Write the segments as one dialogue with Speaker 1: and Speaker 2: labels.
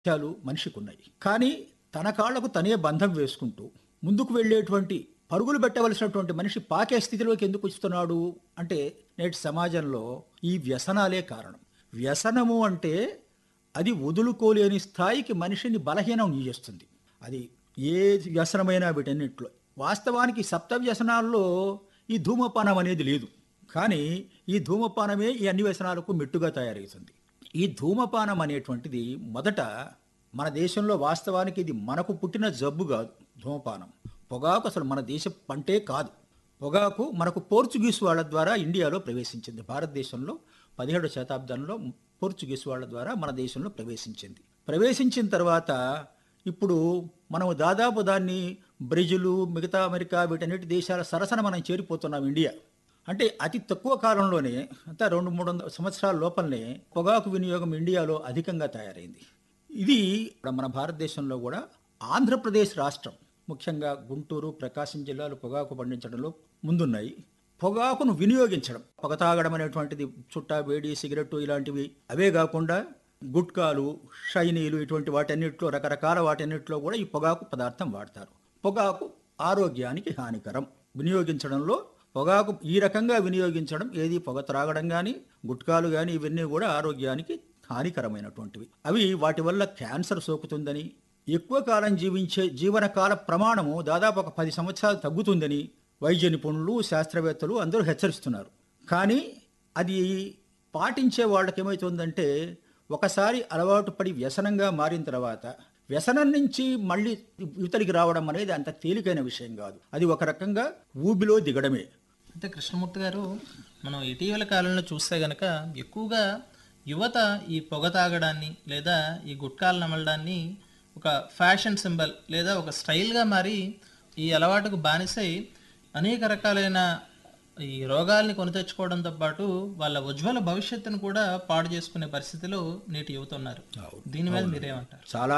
Speaker 1: విషయాలు మనిషికి ఉన్నాయి కానీ తన కాళ్లకు తనే బంధం వేసుకుంటూ ముందుకు వెళ్ళేటువంటి పరుగులు పెట్టవలసినటువంటి మనిషి పాకే స్థితిలోకి ఎందుకు వస్తున్నాడు అంటే నేటి సమాజంలో ఈ వ్యసనాలే కారణం వ్యసనము అంటే అది వదులుకోలేని స్థాయికి మనిషిని బలహీనం చేస్తుంది అది ఏ వ్యసనమైనా వీటన్నిటిలో వాస్తవానికి సప్త వ్యసనాల్లో ఈ ధూమపానం అనేది లేదు కానీ ఈ ధూమపానమే ఈ అన్ని వ్యసనాలకు మెట్టుగా తయారవుతుంది ఈ ధూమపానం అనేటువంటిది మొదట మన దేశంలో వాస్తవానికి ఇది మనకు పుట్టిన జబ్బు కాదు ధూమపానం పొగాకు అసలు మన దేశ పంటే కాదు పొగాకు మనకు పోర్చుగీస్ వాళ్ళ ద్వారా ఇండియాలో ప్రవేశించింది భారతదేశంలో పదిహేడు శతాబ్దంలో పోర్చుగీస్ వాళ్ళ ద్వారా మన దేశంలో ప్రవేశించింది ప్రవేశించిన తర్వాత ఇప్పుడు మనం దాదాపు దాన్ని బ్రెజిలు మిగతా అమెరికా వీటన్నిటి దేశాల సరసన మనం చేరిపోతున్నాం ఇండియా అంటే అతి తక్కువ కాలంలోనే అంతా రెండు మూడు వందల సంవత్సరాల లోపలనే పొగాకు వినియోగం ఇండియాలో అధికంగా తయారైంది ఇది ఇప్పుడు మన భారతదేశంలో కూడా ఆంధ్రప్రదేశ్ రాష్ట్రం ముఖ్యంగా గుంటూరు ప్రకాశం జిల్లాలు పొగాకు పండించడంలో ముందున్నాయి పొగాకును వినియోగించడం పొగ తాగడం అనేటువంటిది చుట్టా వేడి సిగరెట్ ఇలాంటివి అవే కాకుండా గుట్కాలు షైనీలు ఇటువంటి వాటన్నిటిలో రకరకాల వాటన్నిటిలో కూడా ఈ పొగాకు పదార్థం వాడతారు పొగాకు ఆరోగ్యానికి హానికరం వినియోగించడంలో పొగాకు ఈ రకంగా వినియోగించడం ఏది పొగ త్రాగడం కానీ గుట్కాలు కానీ ఇవన్నీ కూడా ఆరోగ్యానికి హానికరమైనటువంటివి అవి వాటి వల్ల క్యాన్సర్ సోకుతుందని ఎక్కువ కాలం జీవించే జీవనకాల ప్రమాణము దాదాపు ఒక పది సంవత్సరాలు తగ్గుతుందని వైద్య నిపుణులు శాస్త్రవేత్తలు అందరూ హెచ్చరిస్తున్నారు కానీ అది పాటించే వాళ్ళకి ఏమవుతుందంటే ఒకసారి అలవాటు పడి వ్యసనంగా మారిన తర్వాత వ్యసనం నుంచి మళ్ళీ యువతలికి రావడం అనేది అంత తేలికైన విషయం కాదు అది ఒక రకంగా ఊబిలో దిగడమే
Speaker 2: అయితే కృష్ణమూర్తి గారు మనం ఇటీవల కాలంలో చూస్తే గనక ఎక్కువగా యువత ఈ పొగ తాగడాన్ని లేదా ఈ గుట్కాలు నమలడాన్ని ఒక ఫ్యాషన్ సింబల్ లేదా ఒక స్టైల్గా మారి ఈ అలవాటుకు బానిసై అనేక రకాలైన ఈ రోగాల్ని కొని తెచ్చుకోవడంతో పాటు వాళ్ళ ఉజ్వల భవిష్యత్తును కూడా పాడు చేసుకునే పరిస్థితిలో నేటి యువత ఉన్నారు దీని మీద మీరేమంటారు
Speaker 1: చాలా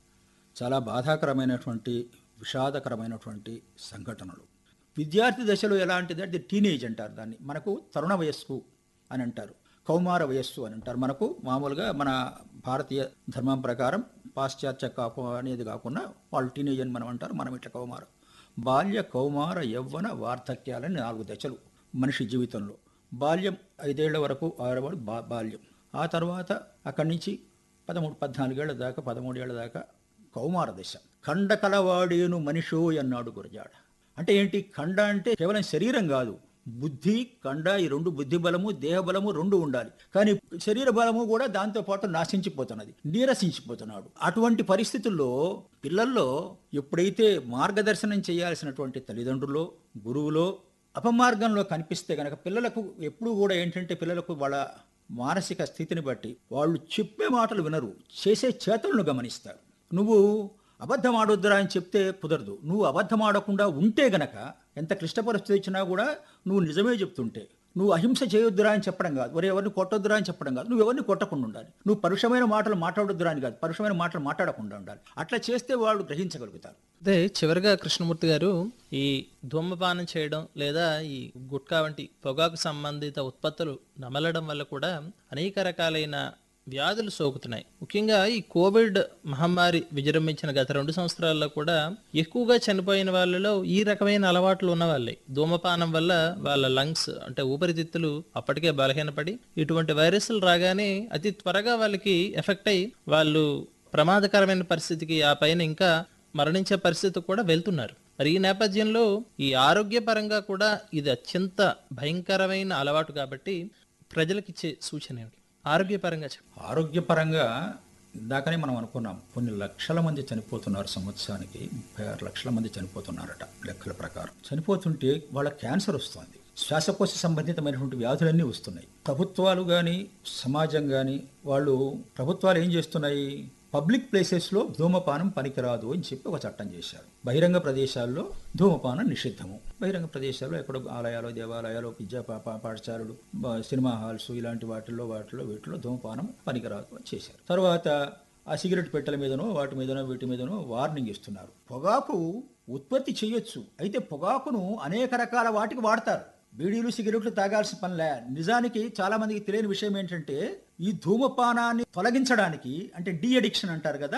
Speaker 1: చాలా బాధాకరమైనటువంటి విషాదకరమైనటువంటి సంఘటనలు విద్యార్థి దశలో ఎలాంటిది అంటే టీనేజ్ అంటారు దాన్ని మనకు తరుణ వయస్సు అని అంటారు కౌమార వయస్సు అని అంటారు మనకు మామూలుగా మన భారతీయ ధర్మం ప్రకారం పాశ్చాత్య కాపు అనేది కాకుండా వాళ్ళు టీనేజ్ అని మనం అంటారు మనం ఇట్లా కౌమార బాల్య కౌమార యవ్వన వార్ధక్యాలని నాలుగు దశలు మనిషి జీవితంలో బాల్యం ఐదేళ్ల వరకు ఆడవాడు బా బాల్యం ఆ తర్వాత అక్కడి నుంచి పదమూడు పద్నాలుగేళ్ల దాకా పదమూడేళ్ల దాకా కౌమార దశ ఖండకలవాడేను మనిషో అన్నాడు గురజాడ అంటే ఏంటి ఖండ అంటే కేవలం శరీరం కాదు బుద్ధి కండ ఈ రెండు బుద్ధి బలము దేహ బలము రెండు ఉండాలి కానీ శరీర బలము కూడా దాంతో పాటు నాశించిపోతున్నది నీరసించిపోతున్నాడు అటువంటి పరిస్థితుల్లో పిల్లల్లో ఎప్పుడైతే మార్గదర్శనం చేయాల్సినటువంటి తల్లిదండ్రులో గురువులో అపమార్గంలో కనిపిస్తే గనక పిల్లలకు ఎప్పుడూ కూడా ఏంటంటే పిల్లలకు వాళ్ళ మానసిక స్థితిని బట్టి వాళ్ళు చెప్పే మాటలు వినరు చేసే చేతలను గమనిస్తారు నువ్వు అబద్ధం ఆడొద్దురా అని చెప్తే కుదరదు నువ్వు అబద్ధం ఆడకుండా ఉంటే గనక ఎంత క్లిష్ట పరిస్థితి వచ్చినా కూడా నువ్వు నిజమే చెప్తుంటే నువ్వు అహింస చేయొద్దురా అని చెప్పడం కాదు మరి ఎవరిని కొట్టొద్దురా అని చెప్పడం కాదు నువ్వు ఎవరిని కొట్టకుండా ఉండాలి నువ్వు పరుషమైన మాటలు మాట్లాడొద్దురా అని కాదు పరుషమైన మాటలు మాట్లాడకుండా ఉండాలి అట్లా చేస్తే వాళ్ళు గ్రహించగలుగుతారు
Speaker 2: అదే చివరిగా కృష్ణమూర్తి గారు ఈ ధూమపానం చేయడం లేదా ఈ గుట్కా వంటి పొగాకు సంబంధిత ఉత్పత్తులు నమలడం వల్ల కూడా అనేక రకాలైన వ్యాధులు సోకుతున్నాయి ముఖ్యంగా ఈ కోవిడ్ మహమ్మారి విజృంభించిన గత రెండు సంవత్సరాల్లో కూడా ఎక్కువగా చనిపోయిన వాళ్ళలో ఈ రకమైన అలవాట్లు ఉన్న వాళ్ళే ధూమపానం వల్ల వాళ్ళ లంగ్స్ అంటే ఊపిరితిత్తులు అప్పటికే బలహీనపడి ఇటువంటి వైరస్లు రాగానే అతి త్వరగా వాళ్ళకి ఎఫెక్ట్ అయ్యి వాళ్ళు ప్రమాదకరమైన పరిస్థితికి ఆ పైన ఇంకా మరణించే పరిస్థితి కూడా వెళ్తున్నారు మరి ఈ నేపథ్యంలో ఈ ఆరోగ్యపరంగా కూడా ఇది అత్యంత భయంకరమైన అలవాటు కాబట్టి ప్రజలకు ఇచ్చే సూచన ఏమిటి ఆరోగ్యపరంగా చెప్పండి
Speaker 1: ఆరోగ్యపరంగా ఇందాకనే మనం అనుకున్నాం కొన్ని లక్షల మంది చనిపోతున్నారు సంవత్సరానికి ముప్పై ఆరు లక్షల మంది చనిపోతున్నారట లెక్కల ప్రకారం చనిపోతుంటే వాళ్ళ క్యాన్సర్ వస్తుంది శ్వాసకోశ సంబంధితమైనటువంటి వ్యాధులన్నీ వస్తున్నాయి ప్రభుత్వాలు కానీ సమాజం కానీ వాళ్ళు ప్రభుత్వాలు ఏం చేస్తున్నాయి పబ్లిక్ ప్లేసెస్లో ధూమపానం పనికిరాదు అని చెప్పి ఒక చట్టం చేశారు బహిరంగ ప్రదేశాల్లో ధూమపానం నిషిద్ధము బహిరంగ ప్రదేశాల్లో ఎక్కడో ఆలయాలు దేవాలయాలు విద్యా పా- పా- పాఠశాలలు బ- సినిమా హాల్స్ ఇలాంటి వాటిల్లో వాటిలో వీటిలో ధూమపానం పనికిరాదు అని చేశారు తర్వాత ఆ సిగరెట్ పెట్టెల మీదనో వాటి మీదనో వీటి మీదనో వార్నింగ్ ఇస్తున్నారు పొగాకు ఉత్పత్తి చేయొచ్చు అయితే పొగాకును అనేక రకాల వాటికి వాడతారు బీడీలు సిగరెట్లు తాగాల్సిన పనిలే నిజానికి చాలా మందికి తెలియని విషయం ఏంటంటే ఈ ధూమపానాన్ని తొలగించడానికి అంటే డీ అడిక్షన్ అంటారు కదా